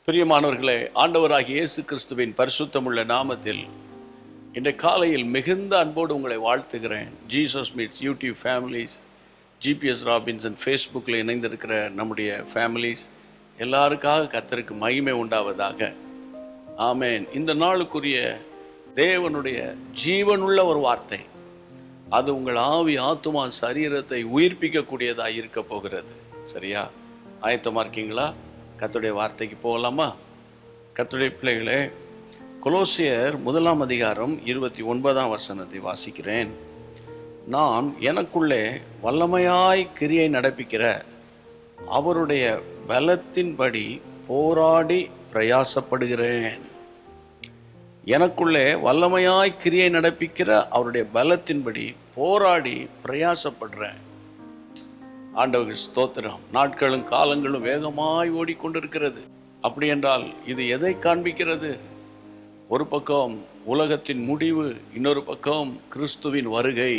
பிரியமானவர்களே ஆண்டவராகிய இயேசு கிறிஸ்துவின் பரிசுத்தமுள்ள நாமத்தில் இன்றைய காலையில் மிகுந்த அன்போடு உங்களை வாழ்த்துகிறேன் Jesus meets YouTube families GPS Robinson ஃபேஸ்புக்கில் இணைந்திருக்கிற நம்முடைய ஃபேமிலிஸ் எல்லாருக்காக கத்தருக்கு மகிமை உண்டாவதாக ஆமென் இந்த நாளுக்குரிய தேவனுடைய ஜீவனுள்ள ஒரு வார்த்தை அது உங்கள் ஆவி ஆத்துமா சரீரத்தை உயிர்ப்பிக்கக்கூடியதாக இருக்க போகிறது சரியா ஆயத்தமாக இருக்கீங்களா கர்த்தருடைய வார்த்தைக்கு போகலாமா கர்த்தருடைய பிள்ளைகளே கொலோசியர் முதலாம் அதிகாரம் இருபத்தி ஒன்பதாம் வசனத்தை வாசிக்கிறேன் நான் எனக்குள்ளே வல்லமையாய் கிரியை நடப்பிக்கிற அவருடைய பலத்தின்படி போராடி பிரயாசப்படுகிறேன் எனக்குள்ளே வல்லமையாய் கிரியை நடப்பிக்கிற அவருடைய பலத்தின்படி போராடி பிரயாசப்படுறேன் ஆண்டவர்கள் ஸ்தோத்திரம் நாட்களும் காலங்களும் வேகமாய் ஓடிக்கொண்டிருக்கிறது அப்படி என்றால் இது எதை காண்பிக்கிறது ஒரு பக்கம் உலகத்தின் முடிவு இன்னொரு பக்கம் கிறிஸ்துவின் வருகை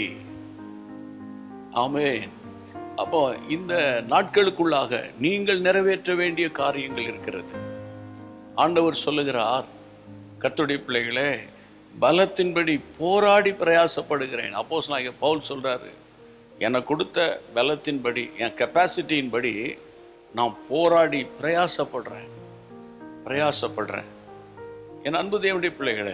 ஆமென் அப்போ இந்த நாட்களுக்குள்ளாக நீங்கள் நிறைவேற்ற வேண்டிய காரியங்கள் இருக்கிறது ஆண்டவர் சொல்லுகிறார் கர்த்தருடைய பிள்ளைகளே பலத்தின்படி போராடி பிரயாசப்படுகிறேன் அப்போஸ் நான் பவுல் சொல்றாரு எனக்கு கொடுத்த பலத்தின்படி என் கெப்பாசிட்டியின்படி நான் போராடி பிரயாசப்படுறேன் பிரயாசப்படுறேன் என் அன்பு தேவனுடைய பிள்ளைகளே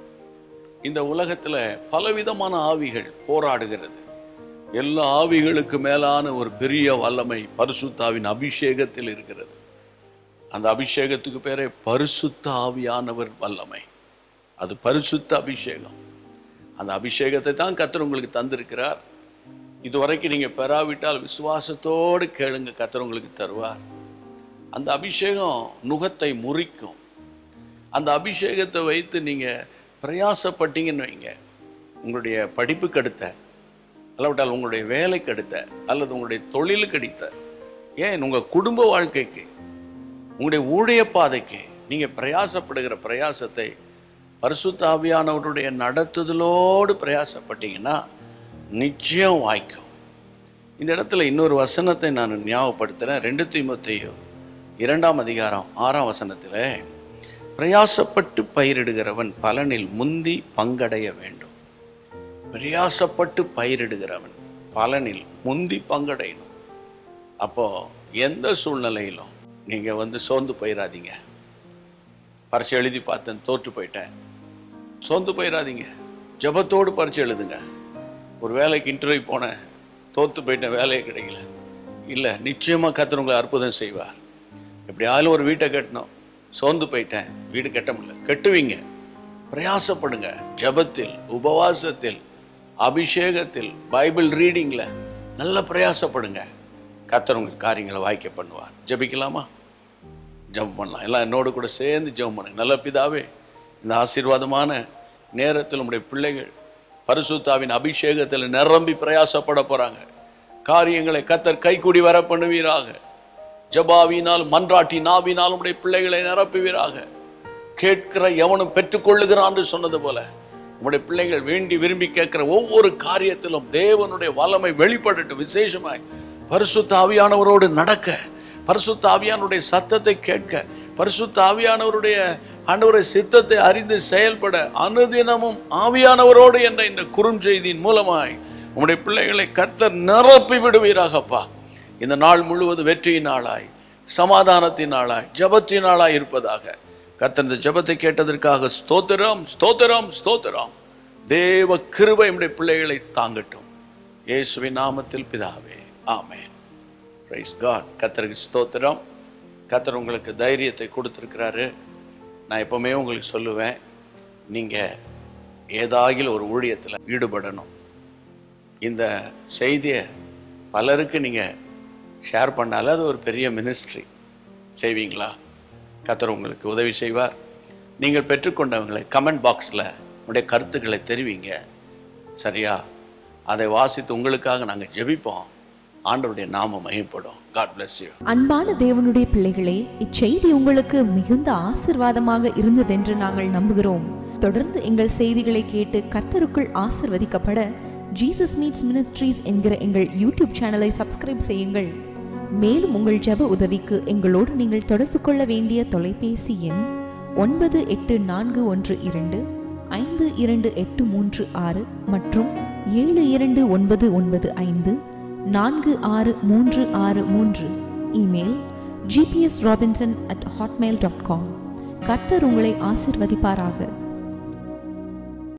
இந்த உலகத்தில் பலவிதமான ஆவிகள் போராடுகிறது எல்லா ஆவிகளுக்கு மேலான ஒரு பெரிய வல்லமை பரிசுத்தாவின் அபிஷேகத்தில் இருக்கிறது அந்த அபிஷேகத்துக்கு பேரே பரிசுத்த ஆவியானவர் வல்லமை அது பரிசுத்த அபிஷேகம் அந்த அபிஷேகத்தை தான் கத்தர் உங்களுக்கு தந்திருக்கிறார் இதுவரைக்கும் நீங்கள் பெறாவிட்டால் விசுவாசத்தோடு கேளுங்க கத்தர் உங்களுக்கு தருவார் அந்த அபிஷேகம் நுகத்தை முறிக்கும் அந்த அபிஷேகத்தை வைத்து நீங்கள் பிரயாசப்பட்டீங்கன்னு வைங்க உங்களுடைய படிப்புக்கு அடுத்த அல்லாவிட்டால் உங்களுடைய வேலைக்கு அடுத்த அல்லது உங்களுடைய தொழிலுக்கு அடித்த ஏன் உங்கள் குடும்ப வாழ்க்கைக்கு உங்களுடைய ஊழிய பாதைக்கு நீங்கள் பிரயாசப்படுகிற பிரயாசத்தை பரிசுத்த ஆவியானவருடைய நடத்துதலோடு பிரயாசப்பட்டீங்கன்னா நிச்சயம் வாய்க்கும் இந்த இடத்துல இன்னொரு வசனத்தை நான் ஞாபகப்படுத்துகிறேன் ரெண்டு தீமத்தையோ இரண்டாம் அதிகாரம் ஆறாம் வசனத்தில் பிரயாசப்பட்டு பயிரிடுகிறவன் பலனில் முந்தி பங்கடைய வேண்டும் பிரயாசப்பட்டு பயிரிடுகிறவன் பலனில் முந்தி பங்கடையணும் அப்போ எந்த சூழ்நிலையிலும் நீங்கள் வந்து சோர்ந்து போயிடாதீங்க பரிசை எழுதி பார்த்தேன் தோற்று போயிட்டேன் சோர்ந்து போயிடாதீங்க ஜபத்தோடு பரிசை எழுதுங்க ஒரு வேலைக்கு இன்டர்வியூ போனேன் தோற்று போயிட்டேன் வேலையே கிடைக்கல இல்லை நிச்சயமாக கத்தர் உங்களை அற்புதம் செய்வார் எப்படியாலும் ஒரு வீட்டை கட்டணும் சோர்ந்து போயிட்டேன் வீடு கட்ட முடியல கட்டுவீங்க பிரயாசப்படுங்க ஜபத்தில் உபவாசத்தில் அபிஷேகத்தில் பைபிள் ரீடிங்கில் நல்ல பிரயாசப்படுங்க கத்தர் உங்கள் காரியங்களை வாய்க்க பண்ணுவார் ஜபிக்கலாமா ஜெபம் பண்ணலாம் எல்லாம் என்னோடு கூட சேர்ந்து ஜெபம் பண்ணுங்க நல்ல பிதாவே இந்த ஆசீர்வாதமான நேரத்தில் உங்களுடைய பிள்ளைகள் பரிசுத்தாவின் அபிஷேகத்தில் நிரம்பி பிரயாசப்பட போகிறாங்க காரியங்களை கத்தர் கைக்கூடி வர பண்ணுவீராக ஜபாவினால் மன்றாட்டி நாவினால் உடைய பிள்ளைகளை நிரப்புவீராக கேட்கிற எவனும் பெற்றுக்கொள்ளுகிறான் என்று சொன்னது போல உங்களுடைய பிள்ளைகள் வேண்டி விரும்பி கேட்கிற ஒவ்வொரு காரியத்திலும் தேவனுடைய வல்லமை வெளிப்படட்டும் விசேஷமாய் பரிசுத்த ஆவியானவரோடு நடக்க பரிசுத்த ஆவியானவருடைய சத்தத்தை கேட்க பரிசுத்த ஆவியானவருடைய ஆண்டவரை சித்தத்தை அறிந்து செயல்பட அனுதினமும் ஆவியானவரோடு என்ற இந்த குறுஞ்செய்தியின் மூலமாய் உங்களுடைய பிள்ளைகளை கர்த்தர் நிரப்பி விடுவீராகப்பா இந்த நாள் முழுவதும் வெற்றியின் நாளாய் சமாதானத்தின் நாளாய் ஜபத்தின் நாளாய் இருப்பதாக கர்த்தர் இந்த ஜபத்தை கேட்டதற்காக ஸ்தோத்திரம் ஸ்தோத்திரம் ஸ்தோத்திரம் தேவ கிருபை நம்முடைய பிள்ளைகளை தாங்கட்டும் இயேசுவின் நாமத்தில் பிதாவே ஆமென் பிரைஸ் காட் கத்தருக்கு ஸ்தோத்திரம் கத்தர் உங்களுக்கு தைரியத்தை கொடுத்துருக்கிறாரு நான் எப்பவுமே உங்களுக்கு சொல்லுவேன் நீங்கள் ஏதாகிலும் ஒரு ஊழியத்தில் ஈடுபடணும் இந்த செய்தியை பலருக்கு நீங்கள் ஷேர் பண்ணாலே அது ஒரு பெரிய மினிஸ்ட்ரி செய்வீங்களா கத்தர் உங்களுக்கு உதவி செய்வார் நீங்கள் பெற்றுக்கொண்டவங்களை கமெண்ட் பாக்ஸில் உங்களுடைய கருத்துக்களை தெரிவிங்க சரியா அதை வாசித்து உங்களுக்காக நாங்கள் ஜெபிப்போம் ஆண்டவருடைய நாமம் மகிமைப்படும் காட் bless யூ அன்பான தேவனுடைய பிள்ளைகளே இச்செய்தி உங்களுக்கு மிகுந்த ஆசிர்வாதமாக இருந்ததென்று நாங்கள் நம்புகிறோம் தொடர்ந்து எங்கள் செய்திகளை கேட்டு கர்த்தருக்குள் ஆசிர்வதிக்கப்பட ஜீசஸ் மீட்ஸ் மினிஸ்ட்ரீஸ் என்கிற எங்கள் யூடியூப் சேனலை சப்ஸ்கிரைப் செய்யுங்கள் மேலும் உங்கள் ஜெப உதவிக்கு எங்களோடு நீங்கள் தொடர்பு கொள்ள வேண்டிய தொலைபேசி எண் ஒன்பது எட்டு நான்கு ஒன்று இரண்டு ஐந்து இரண்டு எட்டு மூன்று ஆறு மற்றும் ஏழு இரண்டு ஒன்பது ஒன்பது ஐந்து நான்கு ஆறு மூன்று ஆறு மூன்று email GPS Robinson at Hotmail dot com கர்த்தர் உங்களை ஆசிர்வதிப்பாராக